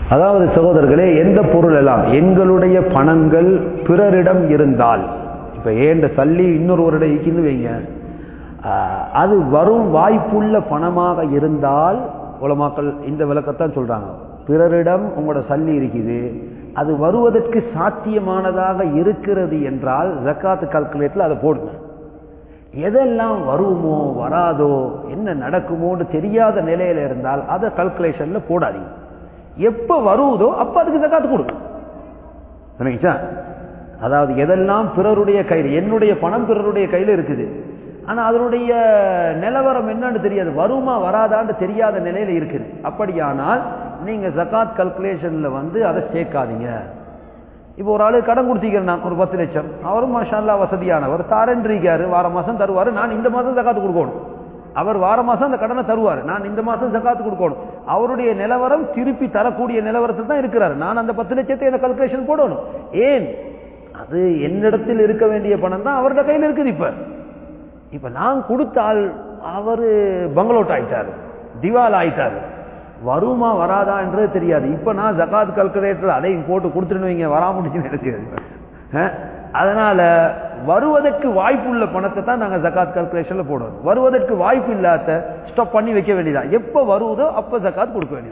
அதாவது சகோதரர்களே எந்த பொருள் எல்லாம் எங்களுடைய பணங்கள் பிறரிடம் இருந்தால் இப்ப ஏண்ட சல்லி இன்னொருவரிடம் இருக்குன்னு வைங்க ஆஹ், அது வரும் வாய்ப்புள்ள பணமாக இருந்தால் உலமாக்கள் இந்த விளக்கத்தான் சொல்றாங்க பிறரிடம் உங்களோட சல்லி இருக்குது அது வருவதற்கு சாத்தியமானதாக இருக்கிறது என்றால் ஜக்காத்து கால்குலேட்டில் அதை போடுங்க எதெல்லாம் வருமோ வராதோ என்ன நடக்குமோன்னு தெரியாத நிலையில இருந்தால் அதை கல்குலேஷன்ல போடாதீங்க எப்ப வருவதோ அப்ப அதுக்கு ஜக்காத்து கொடுங்க சரிங்களா அதாவது எதெல்லாம் பிறருடைய கையில் என்னுடைய பணம் பிறருடைய கையில் இருக்குது ஆனா அதனுடைய நிலவரம் என்னன்னு தெரியாது வருமா வராதான்னு தெரியாத நிலையில இருக்குது அப்படியானால் நீங்க ஜகாத் கல்குலேஷன்ல வந்து அதை சேர்க்காதீங்க இப்போ ஒரு ஆளு கடன் கொடுத்திக்கிறேன் நான் ஒரு பத்து லட்சம் அவரும் மாஷால்லா வசதியானவர் தாரன்றிருக்காரு வார மாசம் தருவாரு நான் இந்த மாசம் ஜக்காத்து கொடுக்கணும் அவர் வார மாசம் அந்த கடனை தருவார் நான் இந்த மாசம் ஜக்காத்து கொடுக்கணும் அவருடைய நிலவரம் திருப்பி தரக்கூடிய நிலவரத்தில் தான் இருக்கிறார் நான் அந்த பத்து லட்சத்தை என்ன கல்குலேஷன் போடணும் ஏன் அது என்னிடத்தில் இருக்க வேண்டிய பணம் தான் அவரோட கையில் இருக்குது இப்ப இப்ப நான் கொடுத்தால் அவரு பங்களோட் ஆயிட்டாரு திவால் ஆயிட்டாரு வருமா வராதா என்றது தெரியாது இப்ப நான் ஜகாத் கல்குலேட்டர் அதையும் போட்டு கொடுத்துருவீங்க வராம அதனால வருவதற்கு வாய்ப்பு உள்ள பணத்தை தான் நாங்க ஜகாத் கல்குலேஷன்ல போடுவோம் வருவதற்கு வாய்ப்பு இல்லாத ஸ்டாப் பண்ணி வைக்க வேண்டியதா எப்ப வருவதோ அப்ப ஜகாத் கொடுக்க வேண்டியது